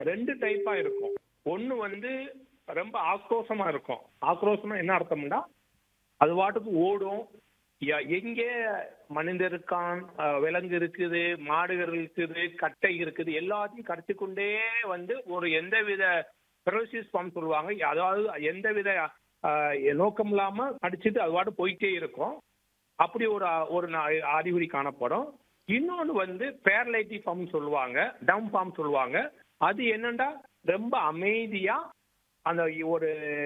ரெண்டு டைப்பா இருக்கும் ஒண்ணு வந்து ரொம்ப ஆக்ரோஷமா இருக்கும் ஆக்ரோஷமா என்ன அர்த்தம்னா அது பாட்டுக்கு ஓடும் ய- எங்கே மனிதர் இருக்கான் அஹ், விலங்கு இருக்குது மாடுகள் இருக்குது கட்டை இருக்குது எல்லாத்தையும் கடிச்சு கொண்டே வந்து ஒரு எந்தவித பெரோசிஸ் ஃபார்ம் சொல்லுவாங்க அதாவது எந்தவித அஹ், நோக்கம் இல்லாம கடிச்சிட்டு அது பாட்டு போயிட்டே இருக்கும் அப்படி ஒரு ஒரு நா- அறிகுறி காணப்படும் இன்னொன்னு வந்து பேரலைட்டி ஃபார்ம் சொல்லுவாங்க டம் ஃபார்ம் சொல்லுவாங்க அது என்னன்னா ரொம்ப அமைதியா அந்த ஒரு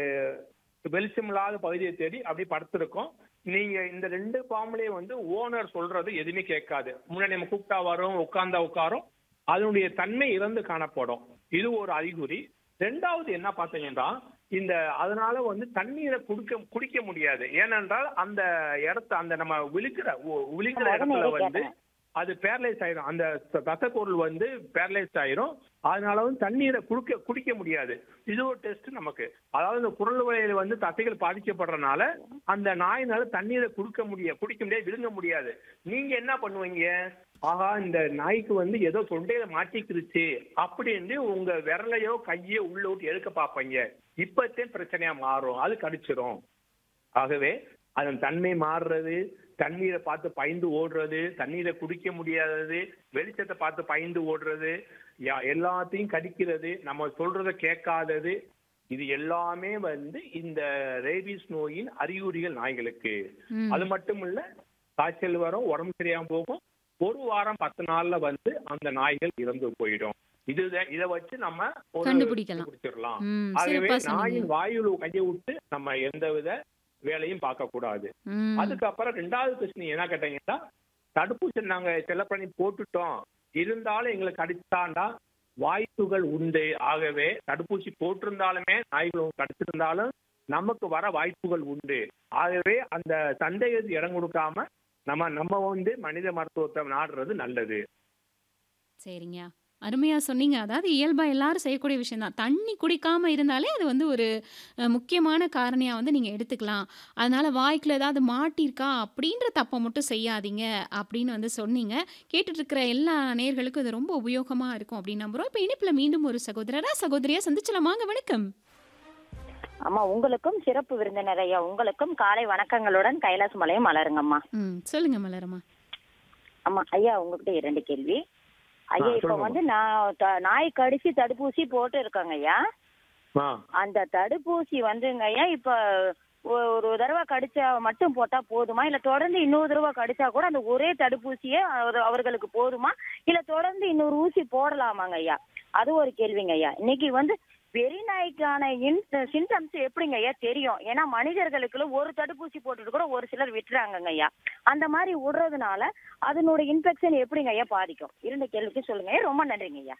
வெளிச்சமில்லாத பகுதியை தேடி அப்படி படுத்திருக்கும் நீங்க இந்த ரெண்டு ஃபார்ம்லயே வந்து ஓனர் சொல்றது எதுவுமே கேட்காது முன்னாடி நம்ம கூப்பிட்டா வரும் உட்கார்ந்தா உட்காரும் அதனுடைய தன்மை இறந்து காணப்படும் இது ஒரு அறிகுறி ரெண்டாவது என்ன பார்த்தீங்கன்னா இந்த அதனால வந்து தண்ணீரை குடிக்க குடிக்க முடியாது ஏனென்றால் அந்த இடத்த அந்த நம்ம விழுக்கிற ஒ- விழுக்கிற இடத்துல வந்து அது பேரலைஸ் ஆயிரும் அந்த தசப்பொருள் வந்து பேரலைஸ் ஆயிரும் அதனால வந்து தண்ணீரை குடிக்க குடிக்க முடியாது இது ஒரு டெஸ்ட் நமக்கு அதாவது இந்த குரல் வழியில வந்து தசைகள் பாதிக்கப்படுறதுனால அந்த நாயினால தண்ணீரை குடிக்க முடியாது குடிக்க முடியாது விழுங்க முடியாது நீங்க என்ன பண்ணுவீங்க ஆஹா இந்த நாய்க்கு வந்து ஏதோ தொண்டையில மாட்டிக்கிருச்சு அப்படின்னு உங்க விரலையோ கையோ உள்ள விட்டு எடுக்க பார்ப்பீங்க இப்பத்தே பிரச்சனையா மாறும் அது கடிச்சிரும் ஆகவே அதன் தன்மை மாறுறது தண்ணீரை பார்த்து பயந்து ஓடுறது தண்ணீரை குடிக்க முடியாதது வெளிச்சத்தை பார்த்து பயந்து ஓடுறது யா- எல்லாத்தையும் கடிக்கிறது நம்ம சொல்றத கேட்காதது இது எல்லாமே வந்து இந்த ரேபிஸ் நோயின் அறிகுறிகள் நாய்களுக்கு ம். அது மட்டும் இல்ல காய்ச்சல் வரும் உடம்பு சரியாம போகும் ஒரு வாரம் பத்து நாள்ல வந்து அந்த நாய்கள் இறந்து போயிடும் இது இதை வச்சு நம்ம ஒரு கண்டுபிடிக்கலாம். கண்டுபிடிச்சிடலாம் ம், ஆகவே சிறப்பா சொன்னீங்க நாயின் வாயுல கையை விட்டு நம்ம எந்தவித வேலையும் பார்க்க கூடாது ம், அதுக்கப்புறம் ரெண்டாவது பிரச்சனை என்ன கேட்டீங்கன்னா தடுப்பூசி நாங்க செல்லப்பணி போட்டுட்டோம் இருந்தாலும் எங்களுக்கு அடித்தாண்டா வாய்ப்புகள் உண்டு ஆகவே தடுப்பூசி போட்டிருந்தாலுமே நாய்கள் கடிச்சிருந்தாலும் நமக்கு வர வாய்ப்புகள் உண்டு ஆகவே அந்த சந்தேகத்துக்கு இடம் கொடுக்காம நம்ம நம்ம வந்து மனித மருத்துவத்தை நாடுறது நல்லது சரிங்க அருமையா சொன்னீங்க அதாவது இயல்பா எல்லாரும் செய்யக்கூடிய விஷயம் தான் தண்ணி குடிக்காம இருந்தாலே அது வந்து ஒரு அஹ், முக்கியமான காரணியா வந்து நீங்க எடுத்துக்கலாம் அதனால வாய்க்குள்ள ஏதாவது மாட்டிருக்கா அப்படின்ற தப்பை மட்டும் செய்யாதீங்க அப்படின்னு வந்து சொன்னீங்க கேட்டுட்டு இருக்கிற எல்லா நேர்களுக்கும் இது ரொம்ப உபயோகமா இருக்கும் அப்படின்னு நம்புறோம் இப்போ இனிப்புல மீண்டும் ஒரு சகோதரரா சகோதரியா சந்திச்சலாமாங்க வணக்கம் அம்மா உங்களுக்கும் சிறப்பு விருந்தினர் ஐயா உங்களுக்கும் காலை வணக்கங்களுடன் கைலாஸ் மலையும் மலருங்கம்மா ம் சொல்லுங்க மலரம்மா அம்மா ஐயா உங்ககிட்ட இரண்டு கேள்வி ஐயா ஆ, இப்ப சொல்லுங்கம்மா. வந்து நான் த- நாய் கடிச்சு தடுப்பூசி போட்டு இருக்காங்க ஐயா ஆ அந்த தடுப்பூசி வந்துங்க ஐயா இப்ப ஒ- ஒரு தடவை கடிச்சா மட்டும் போட்டா போதுமா இல்ல தொடர்ந்து இன்னொரு தடவை கடிச்சா கூட அந்த ஒரே தடுப்பூசியே அவர்- அவர்களுக்கு போதுமா இல்ல தொடர்ந்து இன்னொரு ஊசி போடலாமாங்க ஐயா அது ஒரு கேள்விங்க ஐயா இன்னைக்கு வந்து வெறி நாய்க்கான சிம்டம்ஸ் எப்படிங்க ஐயா தெரியும் ஏன்னா மனிதர்களுக்குள்ள ஒரு தடுப்பூசி போட்டுட்டு கூட ஒரு சிலர் விட்டுறாங்கங்க ஐயா அந்த மாதிரி விடுறதுனால அதனோட இன்ஃபெக்ஷன் எப்படிங்க ஐயா பாதிக்கும் இரண்டு கேள்விக்கு சொல்லுங்க ஐயா ரொம்ப நன்றிங்க ஐயா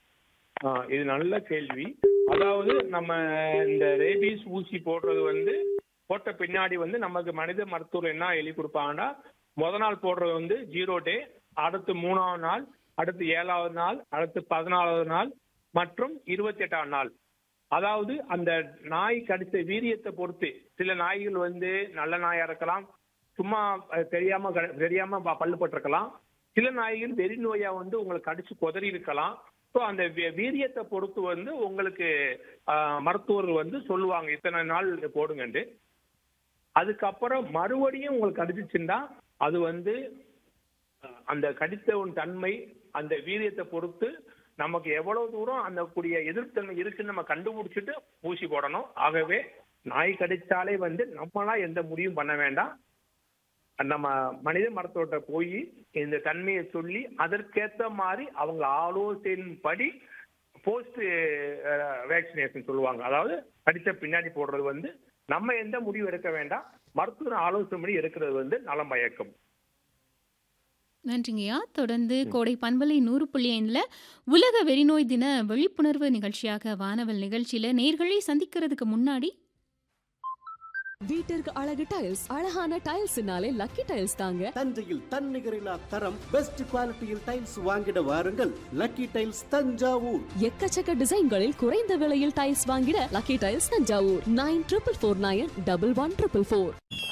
ஆ, இது நல்ல கேள்வி அதாவது நம்ம இந்த ரேபீஸ் ஊசி போடுறது வந்து போட்ட பின்னாடி வந்து நமக்கு மனித மருத்துவர் என்ன எழுதி கொடுப்பாங்கன்னா முத நாள் போடுறது வந்து ஜீரோ டே அடுத்து மூணாவது நாள் அடுத்து ஏழாவது நாள் அடுத்து பதினாலாவது நாள் மற்றும் இருபத்தி எட்டாவது நாள் அதாவது அந்த நாய் கடித்த வீரியத்தை பொறுத்து சில நாய்கள் வந்து நல்ல நாயா இருக்கலாம் சும்மா அஹ், தெரியாம க- தெரியாம ப- பல்லு பட்டிருக்கலாம் சில நாய்கள் வெறி நோயா வந்து உங்களுக்கு கடிச்சு குதறி இருக்கலாம் ஸோ அந்த வீ- வீரியத்தை பொறுத்து வந்து உங்களுக்கு ஆஹ், மருத்துவர்கள் வந்து சொல்லுவாங்க இத்தனை நாள் போடுங்கன்ட்டு அதுக்கப்புறம் மறுபடியும் உங்களுக்கு கடிச்சிச்சுன்னா அது வந்து அஹ், அந்த கடித்தவன் தன்மை அந்த வீரியத்தை பொறுத்து நமக்கு எவ்வளவு தூரம் அந்த கூடிய எதிர்த்தன்மை இருக்குன்னு நம்ம கண்டுபிடிச்சிட்டு ஊசி போடணும் ஆகவே நாய் கடிச்சாலே வந்து நம்மளா எந்த முடிவும் பண்ண வேண்டாம் நம்ம மனித மருத்துவர்கிட்ட போய் இந்த தன்மையை சொல்லி அதற்கேத்த மாதிரி அவங்க ஆலோசனைப்படி போஸ்ட் வேக்சினேஷன் சொல்லுவாங்க அதாவது கடிச்ச பின்னாடி போடுறது வந்து நம்ம எந்த முடிவு எடுக்க வேண்டாம் மருத்துவர் ஆலோசனைப்படி எடுக்கிறது வந்து நலம் பயக்கும் நன்றிங்கய்யா தொடர்ந்து கோடை பண்பலை நூறு புள்ளி ஐந்தில் உலக வெறிநோய் தின விழிப்புணர்வு நிகழ்ச்சியாக வானவல் நிகழ்ச்சியில் நேர்களை சந்திக்கிறதுக்கு முன்னாடி வீட்டிற்கு அழகு டைல்ஸ் அழகான டைல்ஸ்னாலே லக்கி டைல்ஸ் தாங்க தஞ்சையில் தன்னிகரில்லா தரம் பெஸ்ட் குவாலிட்டியில் டைல்ஸ் வாங்கிட வாருங்கள் லக்கி டைல்ஸ் தஞ்சாவூர் எக்கச்சக்க டிசைன்களில் குறைந்த விலையில் டைல்ஸ் வாங்கிட lucky tiles Thanjavur nine triple four nine double one triple four